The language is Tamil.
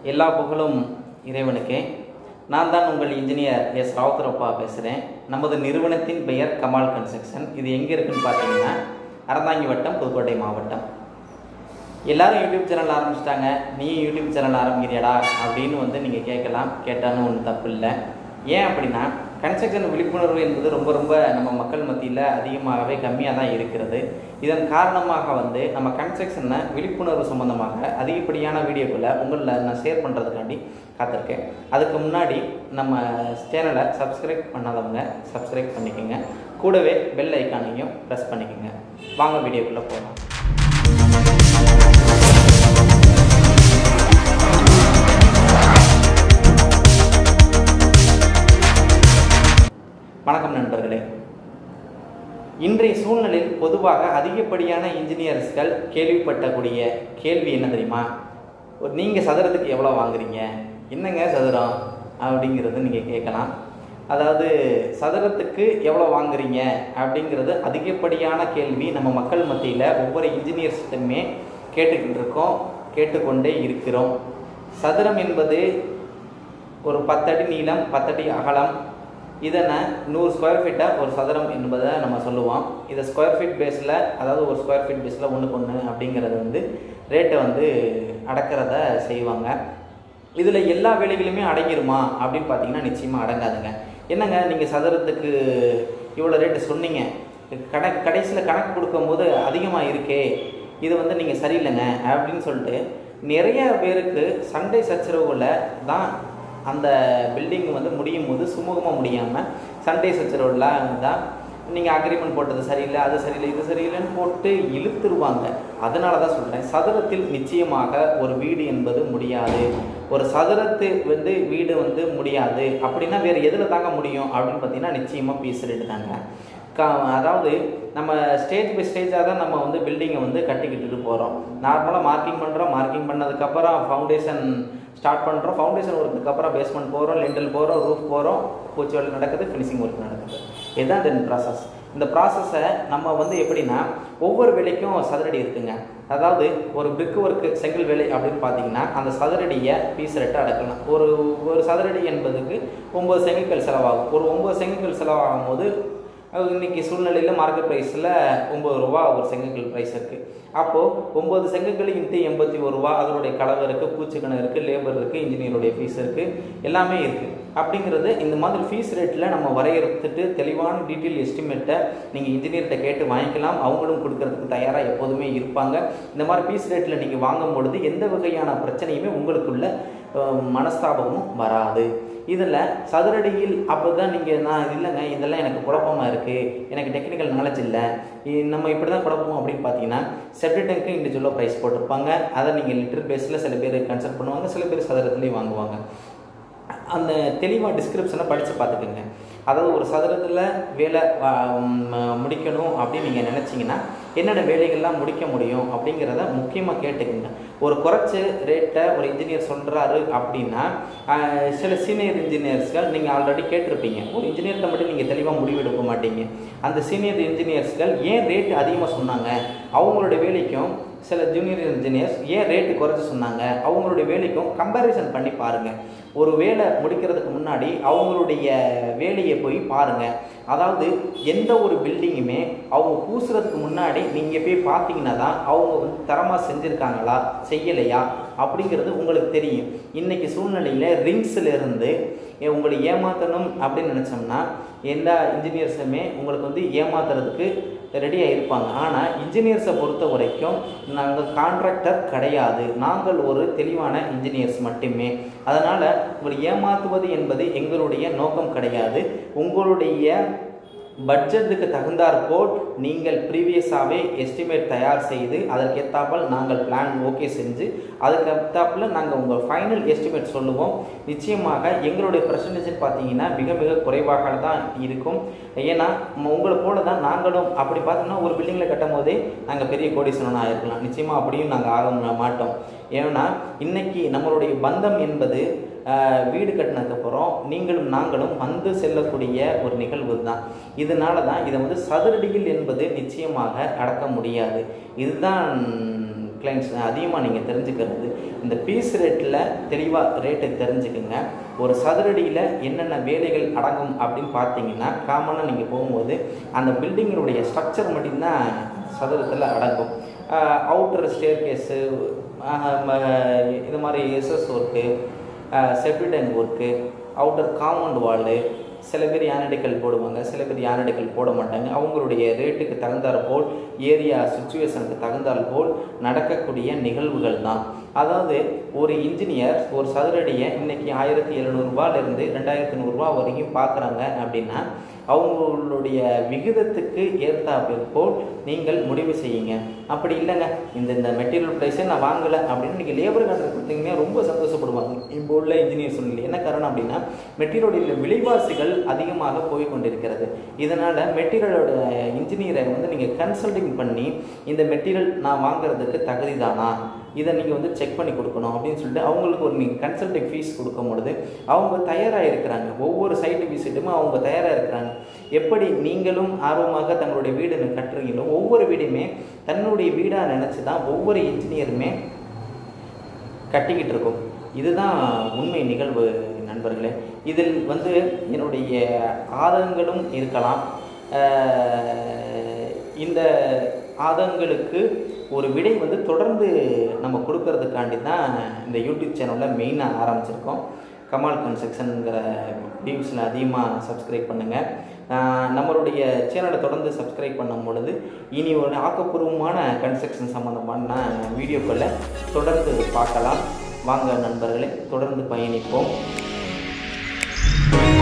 எல்லா புகழும் இறைவனுக்கே நான் தான் உங்கள் இன்ஜினியர் எஸ் ராவுத்தரப்பா பேசுகிறேன் நமது நிறுவனத்தின் பெயர் கமால் கன்ஸ்ட்ரக்ஷன் இது எங்கே இருக்குன்னு பார்த்தீங்கன்னா அறந்தாங்கி வட்டம் புதுக்கோட்டை மாவட்டம் எல்லாரும் யூடியூப் சேனல் ஆரம்பிச்சிட்டாங்க நீ யூடியூப் சேனல் ஆரம்பிக்கிறியாடா அப்படின்னு வந்து நீங்கள் கேட்கலாம் கேட்டாலும் ஒன்றும் தப்பு இல்லை ஏன் அப்படின்னா கன்ஸ்ட்ரக்ஷன் விழிப்புணர்வு என்பது ரொம்ப ரொம்ப நம்ம மக்கள் மத்தியில் அதிகமாகவே கம்மியாக தான் இருக்கிறது இதன் காரணமாக வந்து நம்ம கன்ஸ்ட்ரக்ஷனை விழிப்புணர்வு சம்மந்தமாக அதிகப்படியான வீடியோக்களை உங்களில் நான் ஷேர் பண்ணுறதுக்காண்டி காத்திருக்கேன் அதுக்கு முன்னாடி நம்ம சேனலை சப்ஸ்கிரைப் பண்ணாதவங்க சப்ஸ்கிரைப் பண்ணிக்கோங்க கூடவே பெல் ஐக்கானையும் ப்ரெஸ் பண்ணிக்கோங்க வாங்க வீடியோக்குள்ளே போகலாம் வணக்கம் நண்பர்களே இன்றைய சூழ்நிலையில் பொதுவாக அதிகப்படியான இன்ஜினியர்ஸ்கள் கேள்விப்பட்டக்கூடிய கேள்வி என்ன தெரியுமா ஒரு நீங்கள் சதுரத்துக்கு எவ்வளோ வாங்குறீங்க என்னங்க சதுரம் அப்படிங்கிறது நீங்கள் கேட்கலாம் அதாவது சதுரத்துக்கு எவ்வளோ வாங்குறீங்க அப்படிங்கிறது அதிகப்படியான கேள்வி நம்ம மக்கள் மத்தியில் ஒவ்வொரு இன்ஜினியர்ஸ்ட்டுமே கேட்டுக்கிட்டு இருக்கோம் கேட்டுக்கொண்டே இருக்கிறோம் சதுரம் என்பது ஒரு பத்தடி நீளம் பத்தடி அகலம் இதனை நூறு ஸ்கொயர் ஃபீட்டாக ஒரு சதுரம் என்பதை நம்ம சொல்லுவோம் இதை ஸ்கொயர் ஃபீட் பேஸில் அதாவது ஒரு ஸ்கொயர் ஃபீட் பேஸில் ஒன்றுக்கு ஒன்று அப்படிங்கிறது வந்து ரேட்டை வந்து அடக்கிறத செய்வாங்க இதில் எல்லா வேலைகளுமே அடங்கிருமா அப்படின்னு பார்த்தீங்கன்னா நிச்சயமாக அடங்காதுங்க என்னங்க நீங்கள் சதுரத்துக்கு இவ்வளோ ரேட்டு சொன்னீங்க கணக்கு கடைசியில் கணக்கு கொடுக்கும்போது அதிகமாக இருக்கே இது வந்து நீங்கள் சரியில்லைங்க அப்படின்னு சொல்லிட்டு நிறைய பேருக்கு சண்டை சச்சரவுகளை தான் அந்த பில்டிங் வந்து முடியும் போது சுமூகமாக முடியாமல் சண்டை சச்சரவுலாம் தான் நீங்கள் அக்ரிமெண்ட் போட்டது சரியில்லை அது சரியில்லை இது சரியில்லைன்னு போட்டு இழுத்துருவாங்க அதனால தான் சொல்கிறேன் சதுரத்தில் நிச்சயமாக ஒரு வீடு என்பது முடியாது ஒரு சதுரத்து வந்து வீடு வந்து முடியாது அப்படின்னா வேறு எதில் தாங்க முடியும் அப்படின்னு பார்த்தீங்கன்னா நிச்சயமாக பீஸ் ரேட்டு தாங்க க அதாவது நம்ம ஸ்டேஜ் பை ஸ்டேஜாக தான் நம்ம வந்து பில்டிங்கை வந்து கட்டிக்கிட்டு போகிறோம் நார்மலாக மார்க்கிங் பண்ணுறோம் மார்க்கிங் பண்ணதுக்கப்புறம் ஃபவுண்டேஷன் ஸ்டார்ட் பண்ணுறோம் ஃபவுண்டேஷன் ஒர்க்குக்கு அப்புறம் பேஸ்மெண்ட் போகிறோம் லெண்டல் போகிறோம் ரூஃப் போகிறோம் பூச்சி வேலை நடக்குது ஃபினிஷிங் ஒர்க் நடக்குது இதுதான் இந்த ப்ராசஸ் இந்த ப்ராசஸை நம்ம வந்து எப்படின்னா ஒவ்வொரு வேலைக்கும் சதுரடி இருக்குங்க அதாவது ஒரு பிரிக் ஒர்க்கு செங்கல் வேலை அப்படின்னு பார்த்தீங்கன்னா அந்த சதுரடியை பீஸ் ரேட்டை அடக்கலாம் ஒரு ஒரு சதுரடி என்பதுக்கு ஒம்பது செங்கற்கள் செலவாகும் ஒரு ஒம்பது செங்கற்கள் செலவாகும் போது இன்றைக்கி சூழ்நிலையில் மார்க்கெட் ப்ரைஸில் ஒம்பது ரூபா ஒரு செங்கல் ப்ரைஸ் இருக்குது அப்போது ஒம்பது செங்கல் இன்ட்டு எண்பத்தி ஒரு ரூபா அதனுடைய கலவை இருக்குது பூச்சிக்கணம் இருக்குது லேபர் இருக்குது இன்ஜினியருடைய ஃபீஸ் இருக்குது எல்லாமே இருக்குது அப்படிங்கிறது இந்த மாதிரி ஃபீஸ் ரேட்டில் நம்ம வரையறுத்துட்டு தெளிவான டீட்டெயில் எஸ்டிமேட்டை நீங்கள் இன்ஜினியர்கிட்ட கேட்டு வாங்கிக்கலாம் அவங்களும் கொடுக்கறதுக்கு தயாராக எப்போதுமே இருப்பாங்க இந்த மாதிரி ஃபீஸ் ரேட்டில் நீங்கள் வாங்கும் பொழுது எந்த வகையான பிரச்சனையுமே உங்களுக்குள்ள மனஸ்தாபமும் வராது இதில் சதுரடியில் அப்போ தான் நீங்கள் நான் இல்லைங்க இதெல்லாம் எனக்கு குழப்பமாக இருக்குது எனக்கு டெக்னிக்கல் நாலேஜ் இல்லை நம்ம இப்படி தான் குழப்பம் அப்படின்னு பார்த்தீங்கன்னா செப்டி டேங்க்கு இண்டிவிஜுவலாக ப்ரைஸ் போட்டிருப்பாங்க அதை நீங்கள் லிட்டர் பேஸில் சில பேர் கன்சல்ட் பண்ணுவாங்க சில பேர் சதுரத்துலேயும் வாங்குவாங்க அந்த தெளிவாக டிஸ்கிரிப்ஷனை படித்து பார்த்துக்கோங்க அதாவது ஒரு சதுரத்தில் வேலை முடிக்கணும் அப்படின்னு நீங்கள் நினச்சிங்கன்னா என்னென்ன வேலைகள்லாம் முடிக்க முடியும் அப்படிங்கிறத முக்கியமாக கேட்டுக்கோங்க ஒரு குறைச்ச ரேட்டை ஒரு இன்ஜினியர் சொல்கிறாரு அப்படின்னா சில சீனியர் இன்ஜினியர்ஸ்கள் நீங்கள் ஆல்ரெடி கேட்டிருப்பீங்க ஒரு இன்ஜினியர்கிட்ட மட்டும் நீங்கள் தெளிவாக முடிவெடுக்க மாட்டீங்க அந்த சீனியர் இன்ஜினியர்ஸ்கள் ஏன் ரேட் அதிகமாக சொன்னாங்க அவங்களோட வேலைக்கும் சில ஜூனியர் இன்ஜினியர்ஸ் ஏன் ரேட்டு குறைச்சி சொன்னாங்க அவங்களுடைய வேலைக்கும் கம்பேரிசன் பண்ணி பாருங்கள் ஒரு வேலை முடிக்கிறதுக்கு முன்னாடி அவங்களுடைய வேலையை போய் பாருங்கள் அதாவது எந்த ஒரு பில்டிங்குமே அவங்க பூசுறதுக்கு முன்னாடி நீங்கள் போய் பார்த்தீங்கன்னா தான் அவங்க வந்து தரமாக செஞ்சுருக்காங்களா செய்யலையா அப்படிங்கிறது உங்களுக்கு தெரியும் இன்றைக்கி சூழ்நிலையில் ரிங்ஸ்லேருந்து உங்களை ஏமாற்றணும் அப்படின்னு நினச்சோம்னா எல்லா இன்ஜினியர்ஸுமே உங்களுக்கு வந்து ஏமாத்துறதுக்கு ரெடியாக இருப்பாங்க ஆனால் இன்ஜினியர்ஸை பொறுத்த வரைக்கும் நாங்கள் கான்ட்ராக்டர் கிடையாது நாங்கள் ஒரு தெளிவான இன்ஜினியர்ஸ் மட்டுமே அதனால் உங்களை ஏமாற்றுவது என்பது எங்களுடைய நோக்கம் கிடையாது உங்களுடைய பட்ஜெட்டுக்கு தகுந்தாற்போல் நீங்கள் ப்ரீவியஸாகவே எஸ்டிமேட் தயார் செய்து அதற்கு ஏற்றாப்பால் நாங்கள் பிளான் ஓகே செஞ்சு அதுக்கு ஏற்றாப்பில் நாங்கள் உங்கள் ஃபைனல் எஸ்டிமேட் சொல்லுவோம் நிச்சயமாக எங்களுடைய பர்சன்டேஜ் பார்த்தீங்கன்னா மிக மிக குறைவாக தான் இருக்கும் ஏன்னா உங்களை போல தான் நாங்களும் அப்படி பார்த்தோம்னா ஒரு பில்டிங்கில் கட்டும் போதே நாங்கள் பெரிய கோடீஸ்வரனாக இருக்கலாம் நிச்சயமாக அப்படியும் நாங்கள் ஆக மாட்டோம் ஏன்னா இன்னைக்கு நம்மளுடைய பந்தம் என்பது வீடு கட்டினதுக்கப்புறம் நீங்களும் நாங்களும் வந்து செல்லக்கூடிய ஒரு நிகழ்வு தான் இதனால தான் இதை வந்து சதுரடியில் என்பது நிச்சயமாக அடக்க முடியாது இதுதான் கிளைண்ட்ஸ் அதிகமாக நீங்கள் தெரிஞ்சுக்கிறது இந்த பீஸ் ரேட்டில் தெளிவாக ரேட்டை தெரிஞ்சுக்குங்க ஒரு சதுரடியில் என்னென்ன வேலைகள் அடங்கும் அப்படின்னு பார்த்தீங்கன்னா காமனாக நீங்கள் போகும்போது அந்த பில்டிங்கினுடைய ஸ்ட்ரக்சர் மட்டும்தான் சதுரத்தில் அடங்கும் அவுட்டர் ஸ்டேர் கேஸு இது மாதிரி SS work septic tank work outer compound wall சில பேர் யானடிக்கல் போடுவாங்க சில பேர் யானடிக்கல் போட மாட்டாங்க அவங்களுடைய ரேட்டுக்கு தகுந்தாற் போல் ஏரியா சுச்சுவேஷனுக்கு தகுந்தாற் போல் நடக்கக்கூடிய நிகழ்வுகள் தான் அதாவது ஒரு இன்ஜினியர் ஒரு சதுரடியை இன்னைக்கு ஆயிரத்தி எழுநூறுபாலேருந்து ரெண்டாயிரத்தி நூறுரூவா வரைக்கும் பார்க்குறாங்க அப்படின்னா அவங்களுடைய விகிதத்துக்கு ஏற்றாப்பில் போல் நீங்கள் முடிவு செய்யுங்க அப்படி இல்லைங்க இந்த இந்த மெட்டீரியல் ப்ரைஸை நான் வாங்கலை அப்படின்னு நீங்கள் லேபர் கான்ட்ராக்ட் கொடுத்தீங்கன்னா ரொம்ப சந்தோஷப்படுவாங்க இப்போ உள்ள இன்ஜினியர் சொல்லி என்ன காரணம் அப்படின்னா மெட்டீரியலுடைய விலைவாசிகள் அதிகமாக போய் கொண்டிருக்கிறது இதனால் மெட்டீரியலோட இன்ஜினியரை வந்து நீங்கள் கன்சல்டிங் பண்ணி இந்த மெட்டீரியல் நான் வாங்குறதுக்கு தகுதி தானா இதை நீங்கள் வந்து செக் பண்ணி கொடுக்கணும் அப்படின்னு சொல்லிட்டு அவங்களுக்கு ஒரு நீங்கள் கன்சல்டிங் ஃபீஸ் கொடுக்கும் பொழுது அவங்க தயாராக இருக்கிறாங்க ஒவ்வொரு சைட்டு விசிட்டுமே அவங்க தயாராக இருக்கிறாங்க எப்படி நீங்களும் ஆர்வமாக தங்களுடைய வீடு கட்டுறீங்களோ ஒவ்வொரு வீடுமே தன்னுடைய வீடாக நினச்சி தான் ஒவ்வொரு இன்ஜினியருமே கட்டிக்கிட்டு இருக்கும் இதுதான் உண்மை நிகழ்வு நண்பர்களே இதில் வந்து என்னுடைய ஆதங்கங்களும் இருக்கலாம் இந்த ஆதங்களுக்கு ஒரு விடை வந்து தொடர்ந்து நம்ம கொடுக்கறதுக்காண்டி தான் இந்த யூடியூப் சேனலில் மெயினாக ஆரம்பிச்சிருக்கோம் கமால் கன்ஸ்ட்ரக்ஷனுங்கிற வியூஸில் அதிகமாக சப்ஸ்கிரைப் பண்ணுங்கள் நம்மளுடைய சேனலை தொடர்ந்து சப்ஸ்கிரைப் பண்ணும் பொழுது இனி ஒரு ஆக்கப்பூர்வமான கன்ஸ்ட்ரக்ஷன் சம்மந்தமான வீடியோக்களை தொடர்ந்து பார்க்கலாம் வாங்க நண்பர்களே தொடர்ந்து பயணிப்போம்